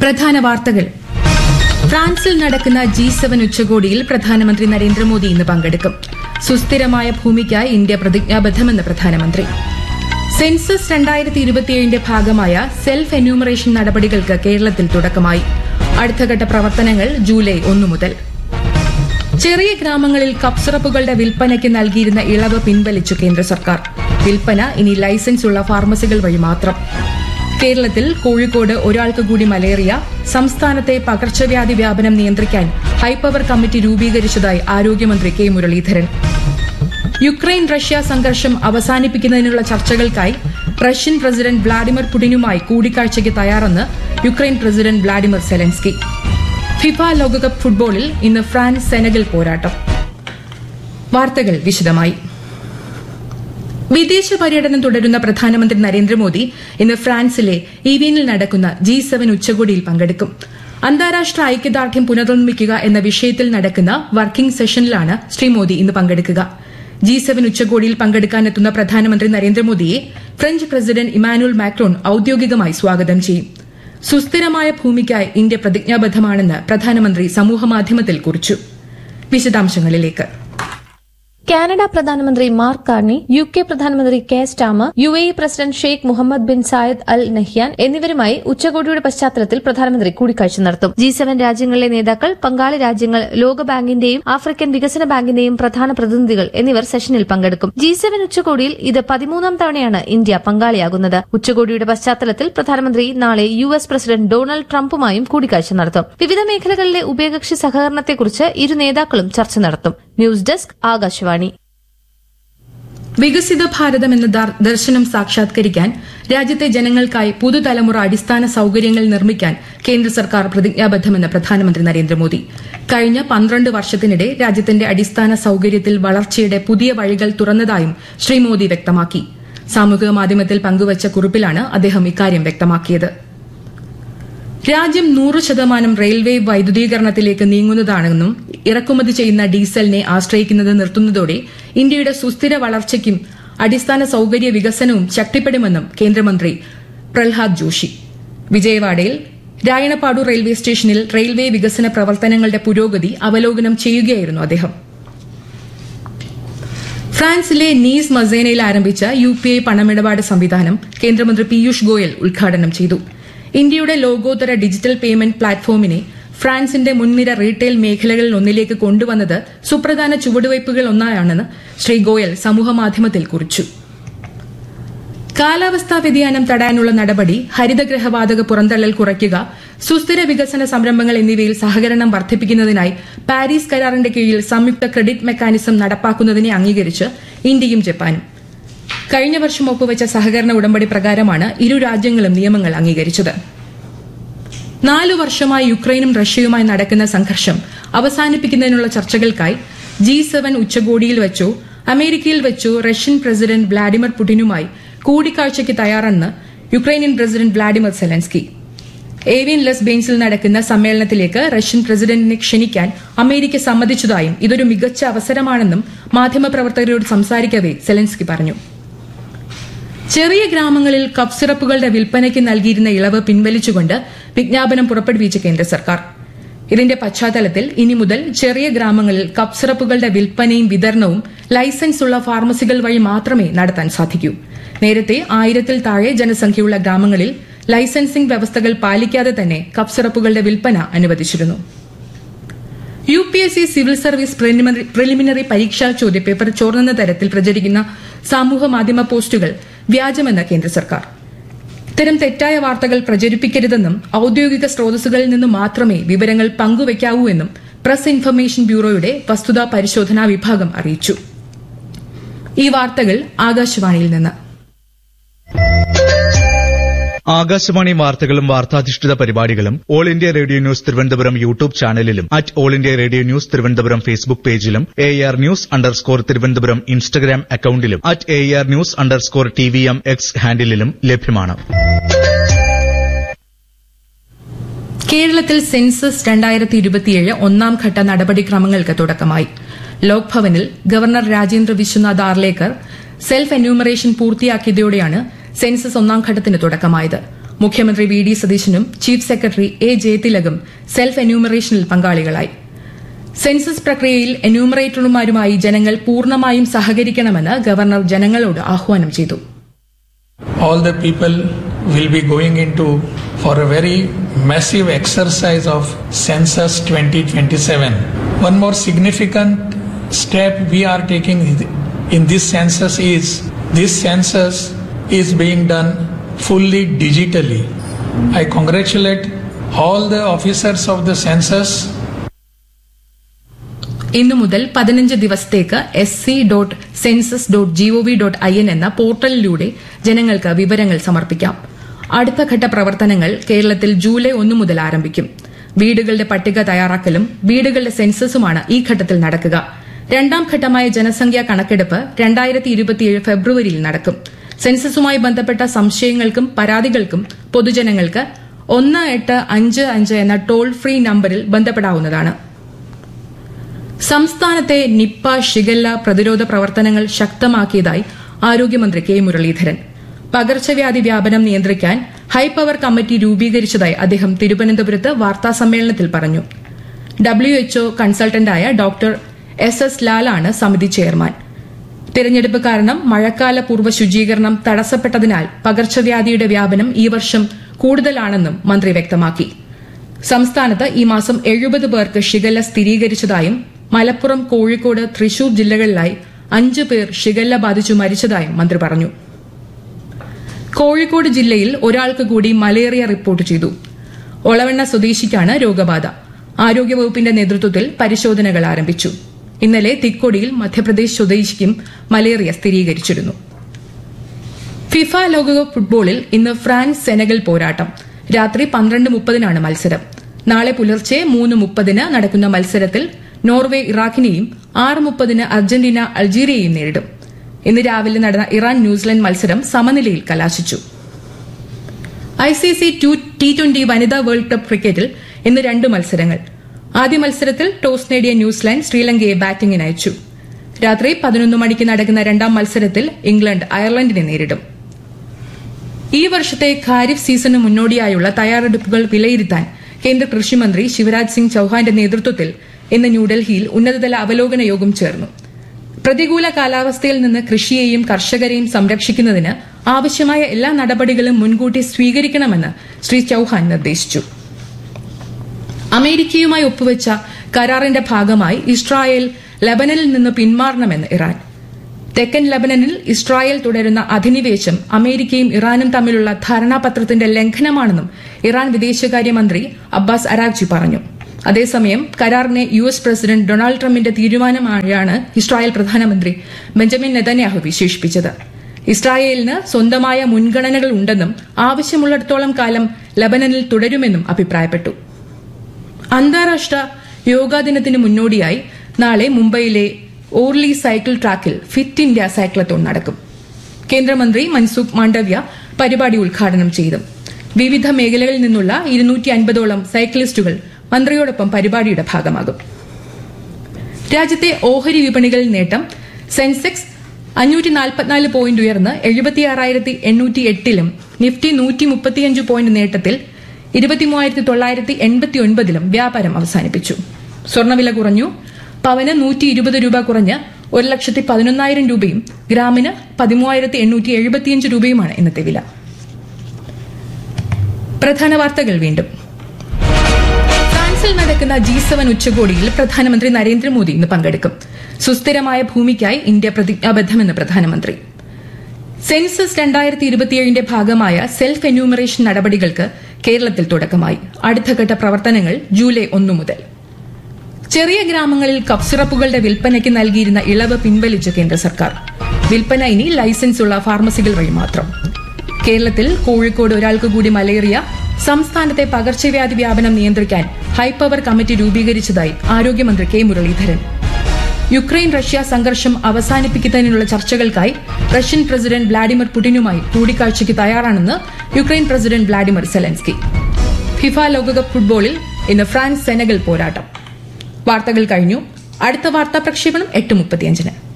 പ്രധാന വാർത്തകൾ ഫ്രാൻസിൽ നടക്കുന്ന ജി സെവൻ ഉച്ചകോടിയിൽ പ്രധാനമന്ത്രി നരേന്ദ്രമോദി ഇന്ന് പങ്കെടുക്കും സുസ്ഥിരമായ ഭൂമിക്കായി ഇന്ത്യ പ്രതിജ്ഞാബദ്ധമെന്ന് പ്രധാനമന്ത്രി സെൻസസ് രണ്ടായിരത്തി ഇരുപത്തിയേഴിന്റെ ഭാഗമായ സെൽഫ് എന്യൂമറേഷൻ നടപടികൾക്ക് കേരളത്തിൽ തുടക്കമായി അടുത്തഘട്ട പ്രവർത്തനങ്ങൾ ജൂലൈ ഒന്നു മുതൽ ചെറിയ ഗ്രാമങ്ങളിൽ കപ്സിറപ്പുകളുടെ വിൽപ്പനയ്ക്ക് നൽകിയിരുന്ന ഇളവ് പിൻവലിച്ചു കേന്ദ്ര സർക്കാർ വിൽപ്പന ഇനി ലൈസൻസ് ഉള്ള ഫാർമസികൾ വഴി മാത്രം കേരളത്തിൽ കോഴിക്കോട് ഒരാൾക്ക് കൂടി മലേറിയ സംസ്ഥാനത്തെ പകർച്ചവ്യാധി വ്യാപനം നിയന്ത്രിക്കാൻ ഹൈപ്പവർ കമ്മിറ്റി രൂപീകരിച്ചതായി ആരോഗ്യമന്ത്രി കെ മുരളീധരൻ യുക്രൈൻ റഷ്യ സംഘർഷം അവസാനിപ്പിക്കുന്നതിനുള്ള ചർച്ചകൾക്കായി റഷ്യൻ പ്രസിഡന്റ് വ്ളാഡിമിർ പുടിനുമായി കൂടിക്കാഴ്ചയ്ക്ക് തയ്യാറെന്ന് Ukraine president Vladimir Zelensky FIFA ലോകകപ്പ് ഫുട്ബോളിൽ ഇന്ന് ഫ്രാൻസ് സെനഗൽ പോരാട്ടം വാർത്തകൾ വിശദമായി വിദേശ പര്യടനം തുടരുന്ന പ്രധാനമന്ത്രി നരേന്ദ്രമോദി ഇന്ന് ഫ്രാൻസിലെ ഈവീനിൽ നടക്കുന്ന ജി സെവൻ ഉച്ചകോടിയിൽ പങ്കെടുക്കും അന്താരാഷ്ട്ര ഐക്യദാർഢ്യം പുനർനിർമ്മിക്കുക എന്ന വിഷയത്തിൽ നടക്കുന്ന വർക്കിംഗ് സെഷനിലാണ് ശ്രീ മോദി ഇന്ന് പങ്കെടുക്കുക ജി സെവൻ ഉച്ചകോടിയിൽ പങ്കെടുക്കാനെത്തുന്ന പ്രധാനമന്ത്രി നരേന്ദ്രമോദിയെ ഫ്രഞ്ച് പ്രസിഡന്റ് ഇമാനുവൽ മാക്രോൺ ഔദ്യോഗികമായി സ്വാഗതം ചെയ്യും സുസ്ഥിരമായ ഭൂമിക്കായി ഇന്ത്യ പ്രതിജ്ഞാബദ്ധമാണെന്ന് പ്രധാനമന്ത്രി സമൂഹമാധ്യമത്തിൽ കുറിച്ചു വിശദാംശങ്ങളിലേക്ക് കാനഡ പ്രധാനമന്ത്രി മാർക്ക് കാർണി യു കെ പ്രധാനമന്ത്രി Keir Starmer U A E president Sheikh Mohammed bin Zayed Al Nahyan എന്നിവരുമായി ഉച്ചകോടിയുടെ പശ്ചാത്തലത്തിൽ പ്രധാനമന്ത്രി കൂടിക്കാഴ്ച നടത്തും ജി സെവൻ രാജ്യങ്ങളിലെ നേതാക്കൾ പങ്കാളി രാജ്യങ്ങൾ ലോകബാങ്കിന്റെയും ആഫ്രിക്കൻ വികസന ബാങ്കിന്റെയും പ്രധാന പ്രതിനിധികൾ എന്നിവർ സെഷനിൽ പങ്കെടുക്കും ജി സെവൻ ഉച്ചകോടിയിൽ ഇത് പതിമൂന്നാം തവണയാണ് ഇന്ത്യ പങ്കാളിയാകുന്നത് ഉച്ചകോടിയുടെ പശ്ചാത്തലത്തിൽ പ്രധാനമന്ത്രി നാളെ യു എസ് പ്രസിഡന്റ് ഡൊണാൾഡ് ട്രംപുമായും കൂടിക്കാഴ്ച നടത്തും വിവിധ മേഖലകളിലെ ഉഭയകക്ഷി സഹകരണത്തെക്കുറിച്ച് ഇരു നേതാക്കളും ചർച്ച നടത്തും ന്യൂസ് ഡെസ്ക് ആകാശവാണി വികസിത ഭാരതം എന്ന ദാർ- ദർശനം സാക്ഷാത്കരിക്കാൻ രാജ്യത്തെ ജനങ്ങൾക്കായി പുതുതലമുറ അടിസ്ഥാന സൌകര്യങ്ങൾ നിർമ്മിക്കാൻ കേന്ദ്ര സർക്കാർ പ്രതിജ്ഞാബദ്ധമെന്ന് പ്രധാനമന്ത്രി നരേന്ദ്രമോദി കഴിഞ്ഞ പന്ത്രണ്ട് വർഷത്തിനിടെ രാജ്യത്തിന്റെ അടിസ്ഥാന സൌകര്യത്തിൽ വളർച്ചയുടെ പുതിയ വഴികൾ തുറന്നതായും ശ്രീ മോദി വ്യക്തമാക്കി സാമൂഹിക മാധ്യമത്തിൽ പങ്കുവച്ച കുറിപ്പിലാണ് അദ്ദേഹം ഇക്കാര്യം വ്യക്തമാക്കിയത് രാജ്യം നൂറ് ശതമാനം റെയിൽവേ വൈദ്യുതീകരണത്തിലേക്ക് നീങ്ങുന്നതാണെന്നും ഇറക്കുമതി ചെയ്യുന്ന ഡീസലിനെ ആശ്രയിക്കുന്നത് നിർത്തുന്നതോടെ ഇന്ത്യയുടെ സുസ്ഥിര വളർച്ചയ്ക്കും അടിസ്ഥാന സൌകര്യ വികസനവും ശക്തിപ്പെടുമെന്നും കേന്ദ്രമന്ത്രി പ്രഹ്ലാദ് ജോഷി വിജയവാഡയിൽ രായണപ്പാടു റെയിൽവേ സ്റ്റേഷനിൽ റെയിൽവേ വികസന പ്രവർത്തനങ്ങളുടെ പുരോഗതി അവലോകനം ചെയ്യുകയായിരുന്നു അദ്ദേഹം ഫ്രാൻസിലെ നീസ് മസേനയിൽ ആരംഭിച്ച യു പി ഐ പണമിടപാട് സംവിധാനം കേന്ദ്രമന്ത്രി പീയൂഷ് ഗോയൽ ഉദ്ഘാടനം ചെയ്തു ഇന്ത്യയുടെ ലോകോത്തര ഡിജിറ്റൽ പേയ്മെന്റ് പ്ലാറ്റ്ഫോമിനെ ഫ്രാൻസിന്റെ മുൻനിര റീറ്റെയിൽ മേഖലകളിൽ ഒന്നിലേക്ക് കൊണ്ടുവന്നത് സുപ്രധാന ചുവടുവയ്പുകൾ ഒന്നായാണെന്ന് ശ്രീ ഗോയൽ സമൂഹമാധ്യമത്തിൽ കുറിച്ചു കാലാവസ്ഥാ വ്യതിയാനം തടയാനുള്ള നടപടി ഹരിതഗ്രഹവാതക പുറന്തള്ളൽ കുറയ്ക്കുക സുസ്ഥിര വികസന സംരംഭങ്ങൾ എന്നിവയിൽ സഹകരണം വർദ്ധിപ്പിക്കുന്നതിനായി പാരീസ് കരാറിന്റെ കീഴിൽ സംയുക്ത ക്രെഡിറ്റ് മെക്കാനിസം നടപ്പാക്കുന്നതിനെ അംഗീകരിച്ച് ഇന്ത്യയും ജപ്പാനും കഴിഞ്ഞ വർഷം ഒപ്പുവച്ച സഹകരണ ഉടമ്പടി പ്രകാരമാണ് ഇരു രാജ്യങ്ങളും നിയമങ്ങൾ അംഗീകരിച്ചത് നാലു വർഷമായി യുക്രൈനും റഷ്യയുമായി നടക്കുന്ന സംഘർഷം അവസാനിപ്പിക്കുന്നതിനുള്ള ചർച്ചകൾക്കായി ജി സെവൻ ഉച്ചകോടിയിൽ വെച്ചോ അമേരിക്കയിൽ വെച്ചോ റഷ്യൻ പ്രസിഡന്റ് വ്ളാഡിമിർ പുടിനുമായി കൂടിക്കാഴ്ചയ്ക്ക് തയ്യാറെന്ന് Ukrainian president Vladimir Zelensky Evian Les ബെയിൻസിൽ നടക്കുന്ന സമ്മേളനത്തിലേക്ക് റഷ്യൻ പ്രസിഡന്റിനെ ക്ഷണിക്കാൻ അമേരിക്ക സമ്മതിച്ചതായും ഇതൊരു മികച്ച അവസരമാണെന്നും മാധ്യമപ്രവർത്തകരോട് സംസാരിക്കവെ സെലൻസ്കി പറഞ്ഞു ചെറിയ ഗ്രാമങ്ങളിൽ കപ്പ് സിറപ്പുകളുടെ വിൽപ്പനയ്ക്ക് നൽകിയിരുന്ന ഇളവ് പിൻവലിച്ചുകൊണ്ട് വിജ്ഞാപനം പുറപ്പെടുവിച്ച കേന്ദ്ര സർക്കാർ ഇതിന്റെ പശ്ചാത്തലത്തിൽ ഇനി മുതൽ ചെറിയ ഗ്രാമങ്ങളിൽ കപ്പ് സിറപ്പുകളുടെ വിൽപ്പനയും വിതരണവും ലൈസൻസ് ഉള്ള ഫാർമസികൾ വഴി മാത്രമേ നടത്താൻ സാധിക്കൂ നേരത്തെ ആയിരത്തിൽ താഴെ ജനസംഖ്യയുള്ള ഗ്രാമങ്ങളിൽ ലൈസൻസിംഗ് വ്യവസ്ഥകൾ പാലിക്കാതെ തന്നെ കപ്പ് സിറപ്പുകളുടെ വിൽപ്പന അനുവദിച്ചിരുന്നു U P S C civil service preliminary preliminary പരീക്ഷാ ചോദ്യപേപ്പർ ചോർന്നെന്ന തരത്തിൽ പ്രചരിക്കുന്ന സാമൂഹ മാധ്യമ പോസ്റ്റുകൾ വ്യാജമെന്ന് കേന്ദ്ര സർക്കാർ ഇത്തരം തെറ്റായ വാർത്തകൾ പ്രചരിപ്പിക്കരുതെന്നും ഔദ്യോഗിക സ്രോതസ്സുകളിൽ നിന്ന് മാത്രമേ വിവരങ്ങൾ പങ്കുവയ്ക്കാവൂ എന്നും പ്രസ് ഇൻഫർമേഷൻ ബ്യൂറോയുടെ വസ്തുതാ പരിശോധനാ വിഭാഗം അറിയിച്ചു ഈ വാർത്തകൾ ആകാശവാണിയിൽ നിന്ന് ആകാശവാണി വാർത്തകളും വാർത്താധിഷ്ഠിത പരിപാടികളും all India radio news Thiruvananthapuram YouTube ചാനലിലും at all India radio news Thiruvananthapuram Facebook പേജിലും A R news underscore Thiruvananthapuram Instagram അക്കൌണ്ടിലും at A R news underscore T V M X ഹാൻഡിലും ലഭ്യമാണ് കേരളത്തിൽ സെൻസസ് രണ്ടായിരത്തി ഇരുപത്തിയേഴ് ഒന്നാം ഘട്ട നടപടിക്രമങ്ങൾക്ക് തുടക്കമായി ലോക്ഭവനിൽ governor Rajendra Vishwanath Arlekar self enumeration പൂർത്തിയാക്കിയതോടെയാണ് സെൻസസ് ഒന്നാം ഘട്ടത്തിന് തുടക്കമായത് മുഖ്യമന്ത്രി വി ഡി സതീശനും ചീഫ് സെക്രട്ടറി എ ജയതിലകും സെൽഫ് എന്യൂമറേഷനിൽ പങ്കാളികളായി സെൻസസ് പ്രക്രിയയിൽ എന്യൂമറേറ്റർമാരുമായി ജനങ്ങൾ പൂർണ്ണമായും സഹകരിക്കണമെന്ന് ഗവർണർ ജനങ്ങളോട് ആഹ്വാനം ചെയ്തു all the people will be going into for a very massive exercise of census 2027 one more significant step we are taking in this census is this census is being done fully digitally i congratulate all the officers of the census ഇന്നു മുതൽ പതിനഞ്ച് ദിവസത്തേക്ക് S C dot census dot gov dot I N എന്ന പോർട്ടലിലൂടെ ജനങ്ങൾക്ക് വിവരങ്ങൾ സമർപ്പിക്കാം അടുത്ത ഘട്ട പ്രവർത്തനങ്ങൾ കേരളത്തിൽ ജൂലൈ ഒന്നു മുതൽ ആരംഭിക്കും വീടുകളുടെ പട്ടിക തയ്യാറാക്കലും വീടുകളുടെ സെൻസസുമാണ് ഈ ഘട്ടത്തിൽ നടക്കുക രണ്ടാം ഘട്ടമായ ജനസംഖ്യാ കണക്കെടുപ്പ് രണ്ടായിരത്തി ഇരുപത്തിയേഴ് ഫെബ്രുവരിയിൽ നടക്കും സെൻസസുമായി ബന്ധപ്പെട്ട സംശയങ്ങൾക്കും പരാതികൾക്കും പൊതുജനങ്ങൾക്ക് ഒന്ന് എട്ട് അഞ്ച് അഞ്ച് എന്ന ടോൾ ഫ്രീ നമ്പറിൽ ബന്ധപ്പെടാവുന്നതാണ് സംസ്ഥാനത്തെ നിപ്പ ഷിഗല്ല പ്രതിരോധ പ്രവർത്തനങ്ങൾ ശക്തമാക്കിയതായി ആരോഗ്യമന്ത്രി കെ മുരളീധരൻ പകർച്ചവ്യാധി വ്യാപനം നിയന്ത്രിക്കാൻ ഹൈപവർ കമ്മിറ്റി രൂപീകരിച്ചതായി അദ്ദേഹം തിരുവനന്തപുരത്ത് വാർത്താസമ്മേളനത്തിൽ പറഞ്ഞു ഡബ്ല്യുഎച്ച്ഒ കൺസൾട്ടന്റായ ഡോക്ടർ എസ് എസ് ലാലാണ് സമിതി ചെയർമാൻ തിരഞ്ഞെടുപ്പ് കാരണം മഴക്കാല പൂർവ്വ ശുചീകരണം തടസ്സപ്പെട്ടതിനാൽ പകർച്ചവ്യാധിയുടെ വ്യാപനം ഈ വർഷം കൂടുതലാണെന്നും മന്ത്രി വ്യക്തമാക്കി സംസ്ഥാനത്ത് ഈ മാസം എഴുപത് പേർക്ക് ഷിഗല്ല സ്ഥിരീകരിച്ചതായും മലപ്പുറം കോഴിക്കോട് തൃശൂർ ജില്ലകളിലായി അഞ്ചു പേർ ഷിഗല്ല ബാധിച്ചു മരിച്ചതായും മന്ത്രി പറഞ്ഞു കോഴിക്കോട് ജില്ലയിൽ ഒരാൾക്ക് കൂടി മലേറിയ റിപ്പോർട്ട് ചെയ്തു ഒളവണ്ണ സ്വദേശിക്കാണ് രോഗബാധ ആരോഗ്യവകുപ്പിന്റെ നേതൃത്വത്തിൽ പരിശോധനകൾ ആരംഭിച്ചു ഇന്നലെ തിക്കോടിയിൽ മധ്യപ്രദേശ് സ്വദേശിക്കും മലേറിയ സ്ഥിരീകരിച്ചിരുന്നു ഫിഫ ലോകകപ്പ് ഫുട്ബോളിൽ ഇന്ന് ഫ്രാൻസ് സെനഗൽ പോരാട്ടം രാത്രി പന്ത്രണ്ട് മുപ്പതിനാണ് മത്സരം നാളെ പുലർച്ചെ മൂന്ന് മുപ്പതിന് നടക്കുന്ന മത്സരത്തിൽ നോർവേ ഇറാഖിനെയും ആറ് മുപ്പതിന് അർജന്റീന അൾജീരിയയെയും നേരിടും ഇന്ന് രാവിലെ നടന്ന ഇറാൻ ന്യൂസിലൻഡ് മത്സരം സമനിലയിൽ കലാശിച്ചു ഐസിസി ടി ട്വന്റി വനിതാ വേൾഡ് കപ്പ് ക്രിക്കറ്റിൽ ഇന്ന് രണ്ട് മത്സരങ്ങൾ ആദ്യ മത്സരത്തിൽ ടോസ് നേടിയ ന്യൂസിലാൻഡ് ശ്രീലങ്കയെ ബാറ്റിംഗിന് അയച്ചു രാത്രി പതിനൊന്ന് മണിക്ക് നടക്കുന്ന രണ്ടാം മത്സരത്തിൽ ഇംഗ്ലണ്ട് അയർലൻഡിനെ നേരിടും ഈ വർഷത്തെ ഖാരിഫ് സീസണിന് മുന്നോടിയായുള്ള തയ്യാറെടുപ്പുകൾ വിലയിരുത്താൻ കേന്ദ്ര കൃഷിമന്ത്രി ശിവരാജ് സിംഗ് ചൌഹാന്റെ നേതൃത്വത്തിൽ ഇന്ന് ന്യൂഡൽഹിയിൽ ഉന്നതതല അവലോകന യോഗം ചേർന്നു പ്രതികൂല കാലാവസ്ഥയിൽ നിന്ന് കൃഷിയെയും കർഷകരെയും സംരക്ഷിക്കുന്നതിന് ആവശ്യമായ എല്ലാ നടപടികളും മുൻകൂട്ടി സ്വീകരിക്കണമെന്ന് ശ്രീ ചൌഹാൻ നിർദ്ദേശിച്ചു അമേരിക്കയുമായി ഒപ്പുവെച്ച കരാറിന്റെ ഭാഗമായി ഇസ്രായേൽ ലബനനിൽ നിന്ന് പിന്മാറണമെന്ന് ഇറാൻ തെക്കൻ ലബനനിൽ ഇസ്രായേൽ തുടരുന്ന അധിനിവേശം അമേരിക്കയും ഇറാനും തമ്മിലുള്ള ധാരണാപത്രത്തിന്റെ ലംഘനമാണെന്നും ഇറാൻ വിദേശകാര്യമന്ത്രി അബ്ബാസ് അരാഗ്ചി പറഞ്ഞു അതേസമയം കരാറിനെ യു എസ് പ്രസിഡന്റ് ഡൊണാൾഡ് ട്രംപിന്റെ തീരുമാനമായാണ് ഇസ്രായേൽ പ്രധാനമന്ത്രി ബെഞ്ചമിൻ നെതന്യാഹു വിശേഷിപ്പിച്ചത് ഇസ്രായേലിന് സ്വന്തമായ മുൻഗണനകൾ ഉണ്ടെന്നും ആവശ്യമുള്ളിടത്തോളം കാലം ലബനനിൽ തുടരുമെന്നും അഭിപ്രായപ്പെട്ടു അന്താരാഷ്ട്ര യോഗാ ദിനത്തിന് മുന്നോടിയായി നാളെ മുംബൈയിലെ ഓർലി സൈക്കിൾ ട്രാക്കിൽ ഫിറ്റ് ഇന്ത്യ സൈക്ലത്തോൺ നടക്കും കേന്ദ്രമന്ത്രി മൻസുഖ് മാണ്ഡവ്യ പരിപാടി ഉദ്ഘാടനം ചെയ്തു വിവിധ മേഖലകളിൽ നിന്നുള്ള ഇരുന്നൂറ്റി അൻപതോളം സൈക്ലിസ്റ്റുകൾ മന്ത്രിയോടൊപ്പം പരിപാടിയുടെ ഭാഗമാകും രാജ്യത്തെ ഓഹരി വിപണികളിൽ നേട്ടം സെൻസെക്സ് അഞ്ഞൂറ്റി നാൽപ്പത്തിനാല് പോയിന്റ് ഉയർന്ന് എഴുപത്തിയാറായിരത്തി എണ്ണൂറ്റി എട്ടിലും നിഫ്റ്റി നൂറ്റി മുപ്പത്തിയഞ്ച് പോയിന്റ് നേട്ടത്തിൽ ഇരുപത്തിമൂവായിരത്തി തൊള്ളായിരത്തി എൺപത്തി ഒൻപതിലും വ്യാപാരം അവസാനിപ്പിച്ചു സ്വർണ്ണവില കുറഞ്ഞു പവന് നൂറ്റി ഇരുപത് രൂപ കുറഞ്ഞ് ഒരു ലക്ഷത്തി പതിനൊന്നായിരം രൂപയും ഗ്രാമിന് പതിമൂവായിരത്തി എണ്ണൂറ്റി എഴുപത്തിയഞ്ച് രൂപയുമാണ് ഇന്നത്തെ വില പ്രധാന വാർത്തകൾ വീണ്ടും ഫ്രാൻസിൽ നടക്കുന്ന ജി സെവൻ ഉച്ചകോടിയിൽ പ്രധാനമന്ത്രി നരേന്ദ്രമോദി ഇന്ന് പങ്കെടുക്കും സുസ്ഥിരമായ ഭൂമിക്കായി ഇന്ത്യ പ്രതിജ്ഞാബദ്ധമെന്ന് പ്രധാനമന്ത്രി സെൻസസ് രണ്ടായിരത്തി ഇരുപത്തിയേഴിന്റെ ഭാഗമായ സെൽഫ് എന്യൂമറേഷൻ നടപടികൾക്ക് കേരളത്തിൽ തുടക്കമായി അടുത്തഘട്ട പ്രവർത്തനങ്ങൾ ജൂലൈ ഒന്നു മുതൽ ചെറിയ ഗ്രാമങ്ങളിൽ കപ്സിറപ്പുകളുടെ വിൽപ്പനയ്ക്ക് നൽകിയിരുന്ന ഇളവ് പിൻവലിച്ച കേന്ദ്ര സർക്കാർ വിൽപ്പന ഇനി ലൈസൻസ് ഉള്ള ഫാർമസികൾ വഴി മാത്രം കേരളത്തിൽ കോഴിക്കോട് ഒരാൾക്ക് കൂടി മലേറിയ സംസ്ഥാനത്തെ പകർച്ചവ്യാധി വ്യാപനം നിയന്ത്രിക്കാൻ ഹൈപവർ കമ്മിറ്റി രൂപീകരിച്ചതായി ആരോഗ്യമന്ത്രി കെ മുരളീധരൻ യുക്രൈൻ റഷ്യ സംഘർഷം അവസാനിപ്പിക്കുന്നതിനുള്ള ചർച്ചകൾക്കായി റഷ്യൻ പ്രസിഡന്റ് വ്ളാഡിമിർ പുടിനുമായി കൂടിക്കാഴ്ചയ്ക്ക് തയ്യാറാണെന്ന് Ukraine president Vladimir Zelensky FIFA ലോകകപ്പ് ഫുട്ബോളിൽ ഇന്ന് ഫ്രാൻസ് സെനഗൽ പോരാട്ടം വാർത്തകൾ കഴിഞ്ഞു അടുത്ത വാർത്താ പ്രക്ഷേപണം എട്ട് മുപ്പത്തിയഞ്ചിന്